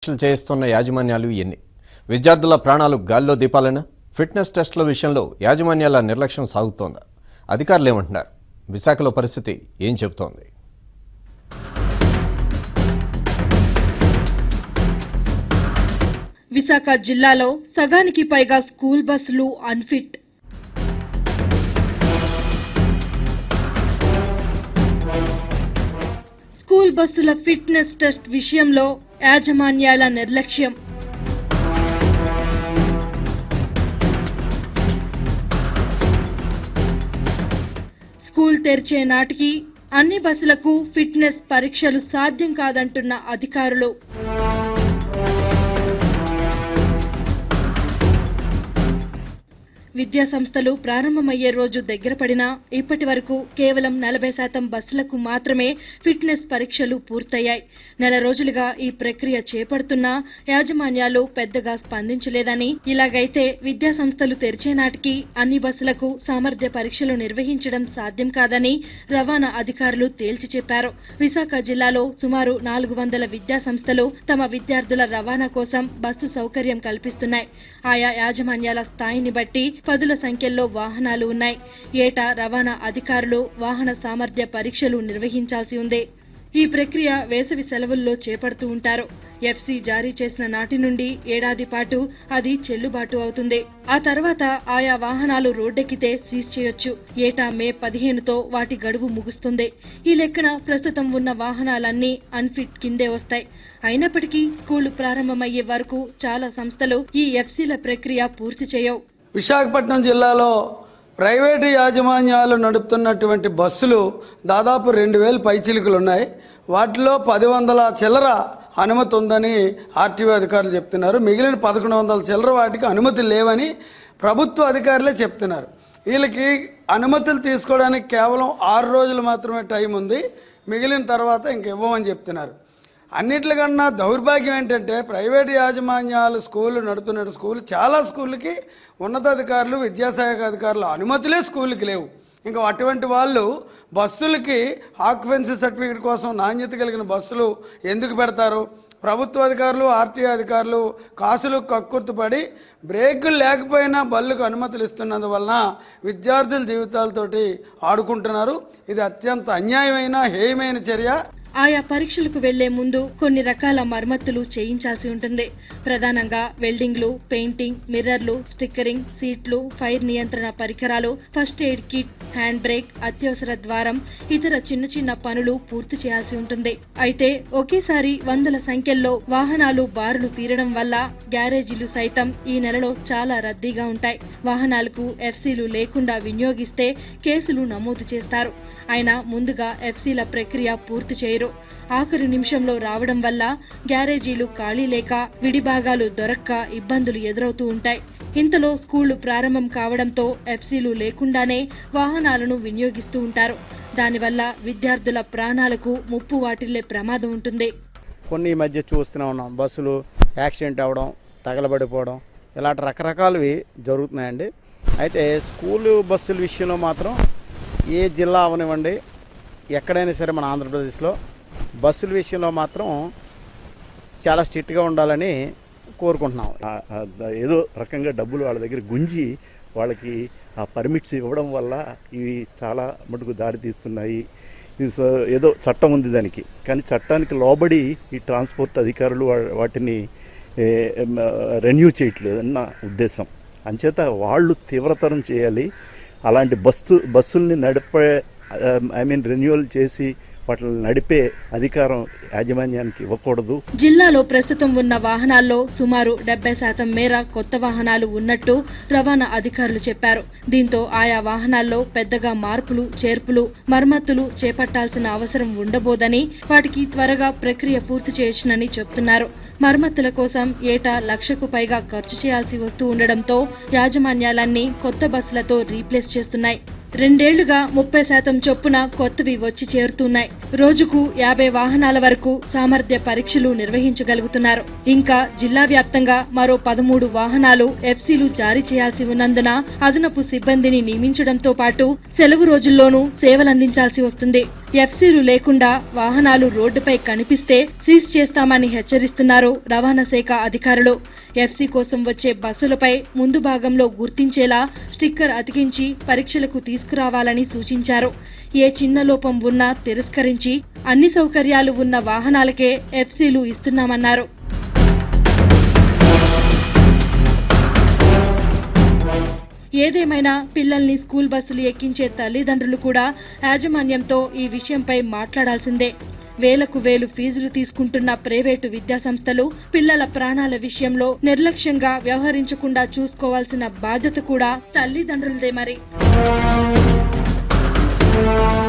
టెస్టులు చేయిస్తున్న యాజమాన్యాలు ఎన్ని విద్యార్థుల ప్రాణాలు గాల్లో దీపాలనా ఫిట్నెస్ టెస్టుల విషయంలో యాజమాన్యాల నిర్లక్ష్యం సాగుతోందా అధికారులు ఏమంటున్నారు విశాఖలో పరిస్థితి ఏం చెబుతోంది విశాఖ జిల్లాలో సగానికి పైగా స్కూల్ బస్సులు అన్ఫిట్ స్కూల్ బస్సుల ఫిట్నెస్ టెస్ట్ విషయంలో యాజమాన్యాల నిర్లక్ష్యం స్కూల్ తెరిచే నాటికి అన్ని బస్సులకు ఫిట్నెస్ పరీక్షలు సాధ్యం కాదంటున్న అధికారులు విద్యా సంస్థలు ప్రారంభమయ్యే రోజు దగ్గర పడినా ఇప్పటి వరకు కేవలం నలభై శాతం బస్సులకు మాత్రమే ఫిట్నెస్ పరీక్షలు పూర్తయ్యాయి నెల రోజులుగా ఈ ప్రక్రియ చేపడుతున్నా యాజమాన్యాలు పెద్దగా స్పందించలేదని ఇలాగైతే విద్యా సంస్థలు తెరిచే నాటికి అన్ని బస్సులకు సామర్థ్య పరీక్షలు నిర్వహించడం సాధ్యం కాదని రవాణా అధికారులు తేల్చి చెప్పారు విశాఖ జిల్లాలో సుమారు నాలుగు వందల విద్యా సంస్థలు తమ విద్యార్థుల రవాణా కోసం బస్సు సౌకర్యం కల్పిస్తున్నాయి ఆయా యాజమాన్యాల స్థాయిని బట్టి పదుల సంఖ్యలో వాహనాలు ఉన్నాయి ఏటా రవాణా అధికారులు వాహన సామర్థ్య పరీక్షలు నిర్వహించాల్సి ఉంది ఈ ప్రక్రియ వేసవి సెలవుల్లో చేపడుతూ ఉంటారు ఎఫ్సి జారీ చేసిన నాటి నుండి ఏడాది పాటు అది చెల్లుబాటు అవుతుంది ఆ తర్వాత ఆయా వాహనాలు రోడ్డెక్కితే సీజ్ చేయొచ్చు ఏటా మే పదిహేనుతో వాటి గడువు ముగుస్తుంది ఈ లెక్కన ప్రస్తుతం ఉన్న వాహనాలన్నీ అన్ఫిట్ కిందే వస్తాయి అయినప్పటికీ స్కూళ్లు ప్రారంభమయ్యే వరకు చాలా సంస్థలు ఈ ఎఫ్సీల ప్రక్రియ పూర్తి చేయవు విశాఖపట్నం జిల్లాలో ప్రైవేటు యాజమాన్యాలు నడుపుతున్నటువంటి బస్సులు దాదాపు రెండు వేల పైచిలుకలు ఉన్నాయి వాటిలో పది వందల చిల్లర అనుమతి ఉందని ఆర్టీఓ అధికారులు చెప్తున్నారు మిగిలిన పదకొండు వందల చిల్లర వాటికి అనుమతి లేవని ప్రభుత్వ అధికారులే చెప్తున్నారు వీళ్ళకి అనుమతులు తీసుకోవడానికి కేవలం ఆరు రోజులు మాత్రమే టైం ఉంది మిగిలిన తర్వాత ఇంక ఇవ్వమని చెప్తున్నారు అన్నిట్లకన్నా దౌర్భాగ్యం ఏంటంటే ప్రైవేటు యాజమాన్యాలు స్కూళ్ళు నడుపుతున్న స్కూల్ చాలా స్కూళ్ళకి ఉన్నతాధికారులు విద్యాశాఖ అధికారులు అనుమతులే స్కూల్కి లేవు ఇంకా అటువంటి వాళ్ళు బస్సులకి ఆక్యుపెన్సీ సర్టిఫికేట్ కోసం నాణ్యత కలిగిన బస్సులు ఎందుకు పెడతారు ప్రభుత్వ అధికారులు ఆర్టీఓ అధికారులు కాసులు కక్కుర్తుపడి బ్రేకులు లేకపోయినా బళ్ళకు అనుమతులు ఇస్తున్నందువలన విద్యార్థుల జీవితాలతోటి ఆడుకుంటున్నారు ఇది అత్యంత అన్యాయమైన హేయమైన చర్య ఆయా పరీక్షలకు వెళ్లే ముందు కొన్ని రకాల మరమ్మతులు చేయించాల్సి ఉంటుంది ప్రధానంగా వెల్డింగ్లు పెయింటింగ్ మిర్రర్లు స్టిక్కరింగ్ సీట్లు ఫైర్ నియంత్రణ పరికరాలు first aid kit hand brake అత్యవసర ద్వారం ఇతర చిన్న చిన్న పనులు పూర్తి చేయాల్సి ఉంటుంది అయితే ఒకేసారి వందల సంఖ్యల్లో వాహనాలు బారులు తీరడం వల్ల గ్యారేజీలు సైతం ఈ నెలలో చాలా రద్దీగా ఉంటాయి వాహనాలకు ఎఫ్సీలు లేకుండా వినియోగిస్తే కేసులు నమోదు చేస్తారు అయినా ముందుగా ఎఫ్సీల ప్రక్రియ పూర్తి చేయరు ఆఖరి నిమిషంలో రావడం వల్ల గ్యారేజీలు ఖాళీ లేక విడిభాగాలు దొరక్క ఇబ్బందులు ఎదురవుతూ ఉంటాయి ఇంతలో స్కూళ్లు ప్రారంభం కావడంతో ఎఫ్సీలు లేకుండానే వాహనాలను వినియోగిస్తూ ఉంటారు దానివల్ల విద్యార్థుల ప్రాణాలకు ముప్పు వాటిల్లే ప్రమాదం ఉంటుంది కొన్ని ఈ మధ్య చూస్తూనే ఉన్నాం బస్సులు యాక్సిడెంట్ అవ్వడం తగలబడిపోవడం ఇలాంటి రకరకాలవి జరుగుతున్నాయండి అయితే స్కూలు బస్సుల విషయంలో మాత్రం ఏ జిల్లా అవనివ్వండి ఎక్కడైనా సరే మన ఆంధ్రప్రదేశ్లో బస్సుల విషయంలో మాత్రం చాలా స్ట్రిక్ట్గా ఉండాలని కోరుకుంటున్నాం ఆ- ఆ ద- ఏదో రకంగా డబ్బులు వాళ్ళ దగ్గర గుంజి వాళ్ళకి ఆ పర్మిట్స్ ఇవ్వడం వల్ల ఇవి చాలా మటుకు దారి తీస్తున్నాయి ఇది సో- ఏదో చట్టం ఉంది దానికి కానీ చట్టానికి లోబడి ఈ ట్రాన్స్పోర్ట్ అధికారులు వా- వాటిని రెన్యూ చేయట్లేదు అన్న ఉద్దేశం అంచేత వాళ్ళు తీవ్రతరం చేయాలి అలాంటి బస్సు బస్సుల్ని నడిపే ఐ మీన్ రెన్యువల్ చేసి వాటిని నడిపే అధికారం యాజమాన్యానికి ఇవ్వకూడదు జిల్లాలో ప్రస్తుతం ఉన్న వాహనాల్లో సుమారు డెబ్బై శాతం మేర కొత్త వాహనాలు ఉన్నట్టు రవాణా అధికారులు చెప్పారు దీంతో ఆయా వాహనాల్లో పెద్దగా మార్పులు చేర్పులు మరమ్మతులు చేపట్టాల్సిన అవసరం ఉండబోదని వాటికి త్వరగా ప్రక్రియ పూర్తి చేయొచ్చునని చెప్తున్నారు మరమ్మతుల కోసం ఏటా లక్షకు పైగా ఖర్చు చేయాల్సి వస్తూ ఉండడంతో యాజమాన్యాలన్నీ కొత్త బస్సులతో రీప్లేస్ చేస్తున్నాయి రెండేళ్లుగా ముప్పై శాతం చొప్పున కొత్తవి వచ్చి చేరుతున్నాయి రోజుకు యాభై వాహనాల వరకు సామర్థ్య పరీక్షలు నిర్వహించగలుగుతున్నారు ఇంకా జిల్లా వ్యాప్తంగా మరో పదమూడు వాహనాలు ఎఫ్సీలు జారీ చేయాల్సి ఉన్నందున అదనపు సిబ్బందిని నియమించడంతో పాటు సెలవు రోజుల్లోనూ సేవలందించాల్సి వస్తుంది ఎఫ్సీలు లేకుండా వాహనాలు రోడ్డుపై కనిపిస్తే సీజ్ చేస్తామని హెచ్చరిస్తున్నారు రవాణా శాఖ అధికారులు ఎఫ్సీ కోసం వచ్చే బస్సులపై ముందు భాగంలో గుర్తించేలా స్టిక్కర్ అతికించి పరీక్షలకు తీసుకురావాలని సూచించారు ఏ చిన్న లోపం ఉన్నా తిరస్కరించి అన్ని సౌకర్యాలు ఉన్న వాహనాలకే ఎఫ్సీలు ఇస్తున్నామన్నారు ఏదేమైనా పిల్లల్ని స్కూల్ బస్సులు ఎక్కించే తల్లిదండ్రులు కూడా యాజమాన్యంతో ఈ విషయంపై మాట్లాడాల్సిందే వేలకు వేలు ఫీజులు తీసుకుంటున్న ప్రైవేటు విద్యాసంస్థలు పిల్లల ప్రాణాల విషయంలో నిర్లక్ష్యంగా వ్యవహరించకుండా చూసుకోవాల్సిన బాధ్యత కూడా తల్లిదండ్రులదే మరి